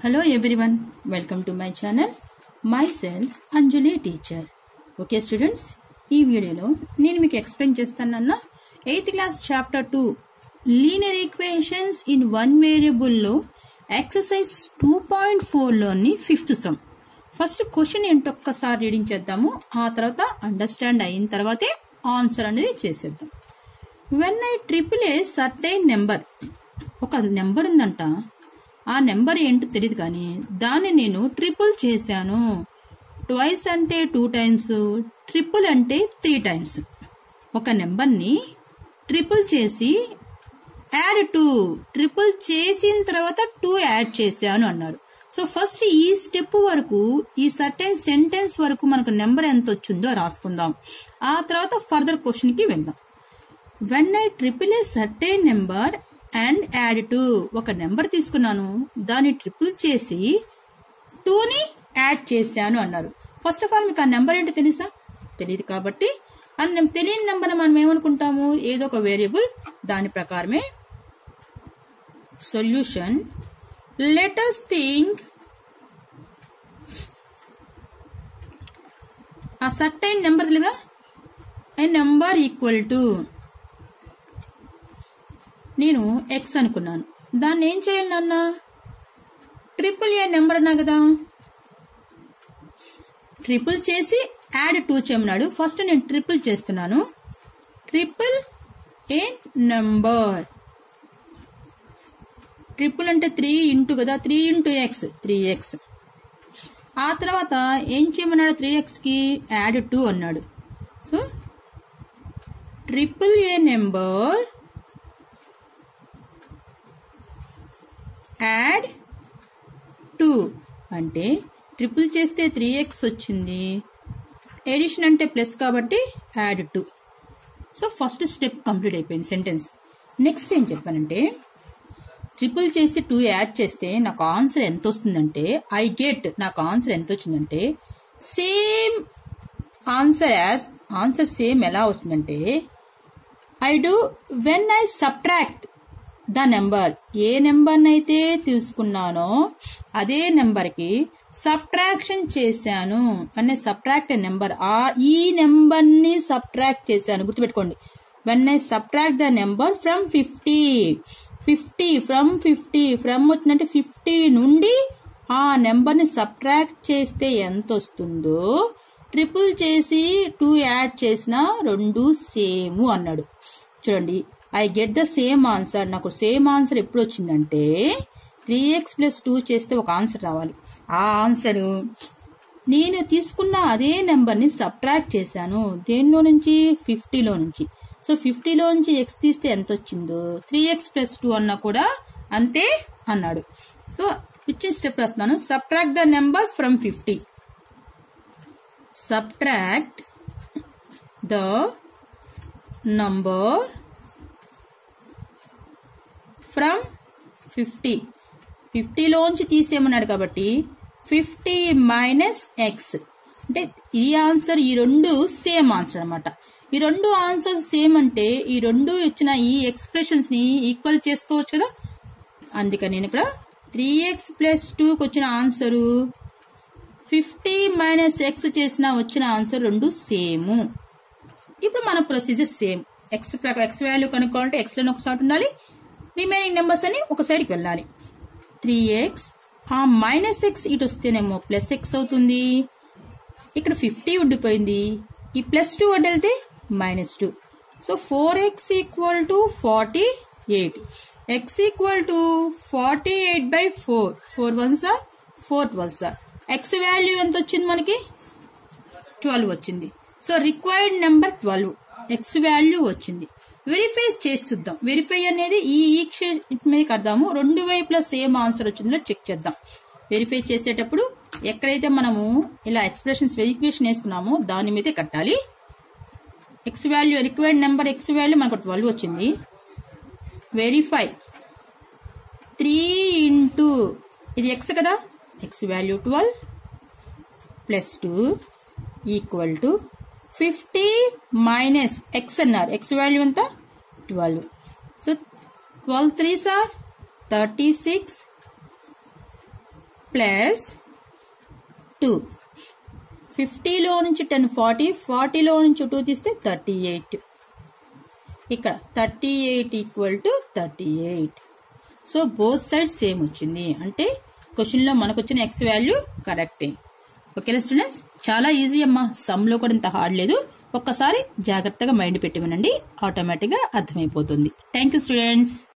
Hello everyone, welcome to my channel. Myself Anjali teacher. Okay students ఈ వీడియోలో నేను మీకు ఎక్స్ప్లెయిన్ చేస్తానన్న eighth class chapter two linear equations in one వేరియబుల్లో exercise two point ఫోర్లోని fifth sum first question ఏంటో ఒక్కసారి రీడింగ్ చేద్దాము ఆ తర్వాత అండర్స్టాండ్ అయిన తర్వాతే ఆన్సర్ అనేది చేసేద్దాం when I triple a certain number ఒక నెంబర్ ఉందంట ఆ నెంబర్ ఏంటో తెలియదు కానీ దాన్ని నేను ట్రిపుల్ చేశాను ట్వైస్ అంటే టూ టైమ్స్ ట్రిపుల్ అంటే త్రీ టైమ్స్ ఒక నెంబర్ని ట్రిపుల్ చేసి యాడ్ టూ ట్రిపుల్ చేసిన తర్వాత టూ యాడ్ చేశాను అన్నారు సో ఫస్ట్ ఈ స్టెప్ వరకు ఈ సర్టెన్ సెంటెన్స్ వరకు మనకు నెంబర్ ఎంత వచ్చిందో రాసుకుందాం ఆ తర్వాత ఫర్దర్ క్వశ్చన్ కి వెళ్దాం when I triple a certain number and add to ఒక నెంబర్ తీసుకున్నాను దాన్ని ట్రిపుల్ చేసి టూని యాడ్ చేశాను అన్నారు ఫస్ట్ ఆఫ్ ఆల్ మీకు ఆ నెంబర్ ఏంటో తెలుసా తెలియదు కాబట్టి ఆ నెం- తెలియని నెంబర్ మనం ఏమనుకుంటాము ఏదో ఒక వేరియబుల్ దాని ప్రకారమే solution let us think a certain number తెలుగా ఏ నెంబర్ ఈక్వల్ టు నేను ఎక్స్ అనుకున్నాను దాన్ని ఏం చేయాలి నాన్న ట్రిపుల్ ఏ నెంబర్ అన్నా కదా ట్రిపుల్ చేసి యాడ్ టూ చేయమన్నాడు ఫస్ట్ నేను ట్రిపుల్ చేస్తున్నాను ట్రిపుల్ ఏ నంబర్ ట్రిపుల్ అంటే త్రీ ఇంటూ కదా three into x three x ఆ తర్వాత ఏం చేయమన్నాడు త్రీ ఎక్స్ కి యాడ్ టూ అన్నాడు so triple a number add two అంటే ట్రిపుల్ చేస్తే త్రీ ఎక్స్ వచ్చింది ఎడిషన్ అంటే ప్లస్ కాబట్టి add two so first step complete అయిపోయింది సెంటెన్స్ నెక్స్ట్ ఏం చెప్పానంటే ట్రిపుల్ చేసి టూ యాడ్ చేస్తే నాకు ఆన్సర్ ఎంత వస్తుందంటే ఐ గెట్ నాకు ఆన్సర్ ఎంత వచ్చిందంటే same answer as answer same ఎలా వచ్చిందంటే I do when I subtract the number ఏ నెంబర్ అయితే తీసుకున్నానో అదే నెంబర్ కి సబ్ట్రాక్షన్ చేశాను అనే సబ్ట్రాక్ట్ నెంబర్ ఆ ఈ నెంబర్ ని సబ్ట్రాక్ట్ చేశాను గుర్తుపెట్టుకోండి when I subtract the number from fifty fifty from fifty from వచ్చిందంటే ఫిఫ్టీ నుండి ఆ నెంబర్ ని సబ్ట్రాక్ట్ చేస్తే ఎంత వస్తుందో ట్రిపుల్ చేసి టూ యాడ్ చేసిన రెండు సేమ్ అన్నాడు చూడండి I get the same answer నాకు సేమ్ ఆన్సర్ ఎప్పుడు వచ్చిందంటే త్రీ ఎక్స్ ప్లస్ టూ చేస్తే ఒక ఆన్సర్ రావాలి ఆ ఆన్సర్ నేను తీసుకున్న అదే నెంబర్ ని సబ్ట్రాక్ట్ చేశాను దేనిలో నుంచి ఫిఫ్టీలో నుంచి సో ఫిఫ్టీలో నుంచి ఎక్స్ తీస్తే ఎంత వచ్చిందో త్రీ ఎక్స్ ప్లస్ టూ అన్నా కూడా అంతే అన్నాడు సో ఇచ్చిన స్టెప్ రాస్తున్నాను subtract the number from fifty subtract the number from 50 ఫిఫ్టీలోంచి తీసేయమన్నాడు కాబట్టి ఫిఫ్టీ మైనస్ ఎక్స్ అంటే ఈ ఆన్సర్ ఈ రెండు సేమ్ ఆన్సర్ అన్నమాట ఈ రెండు ఆన్సర్ సేమ్ అంటే ఈ రెండు ఇచ్చిన ఈ ఎక్స్ప్రెషన్స్ ని ఈక్వల్ చేసుకోవచ్చు కదా అందుకని నేను ఇక్కడ త్రీ ఎక్స్ ప్లస్ టూకి వచ్చిన ఆన్సరు ఫిఫ్టీ మైనస్ ఎక్స్ చేసిన వచ్చిన ఆన్సర్ రెండు సేమ్ ఇప్పుడు మన ప్రొసీజర్ సేమ్ ఎక్స్ ప్రకారం ఎక్స్ వాల్యూ కనుక్కోవాలంటే ఎక్స్ లో ఒకసారి ఉండాలి రిమైనింగ్ నెంబర్స్ అని ఒక సైడ్కి వెళ్ళాలి త్రీ ఎక్స్ ఆ మైనస్ ఎక్స్ ఇటు వస్తేనేమో ప్లస్ ఎక్స్ అవుతుంది ఇక్కడ ఫిఫ్టీ ఉండిపోయింది ఈ ప్లస్ టూ అడ్డు వెళ్తే minus two so four x equal to forty eight x equal to forty eight by four four one సార్ ఫోర్ ట్వెల్వ్ సార్ ఎక్స్ వాల్యూ ఎంత వచ్చింది మనకి ట్వెల్వ్ వచ్చింది so required number twelve x value వచ్చింది verify చేసి చూద్దాం వెరిఫై అనేది ఈ ఈక్వేషన్ మీద కడదాము రెండు వైపులా సేమ్ ఆన్సర్ వచ్చిందో చెక్ చేద్దాం వెరిఫై చేసేటప్పుడు ఎక్కడైతే మనము ఇలా ఎక్స్ప్రెషన్స్ ఈక్వేషన్ వేసుకున్నామో దాని మీదే కట్టాలి x value required number x value మనకు ట్వెల్వ్ వచ్చింది వెరిఫై త్రీ ఇంటూ ఇది ఎక్స్ కదా x value twelve plus two equal to fifty minus x అన్నారు ఎక్స్ వాల్యూ ఎంత ట్వెల్వ్ సో ట్వెల్వ్ త్రీ సార్ థర్టీ సిక్స్ ప్లస్ టూ ఫిఫ్టీలో నుంచి ten forty ఫార్టీలో నుంచి టూ తీస్తే థర్టీ ఎయిట్ ఇక్కడ thirty eight equal to thirty eight so both side same వచ్చింది అంటే క్వశ్చన్ లో మనకు వచ్చిన ఎక్స్ వాల్యూ కరెక్టే ఓకేనా స్టూడెంట్స్ చాలా ఈజీ అమ్మా సమ్ లో కూడా ఇంత హార్డ్ లేదు ఒక్కసారి జాగ్రత్తగా మైండ్ పెట్టి వినండి ఆటోమేటిక్ గా అర్థమైపోతుంది థ్యాంక్ యూ స్టూడెంట్స్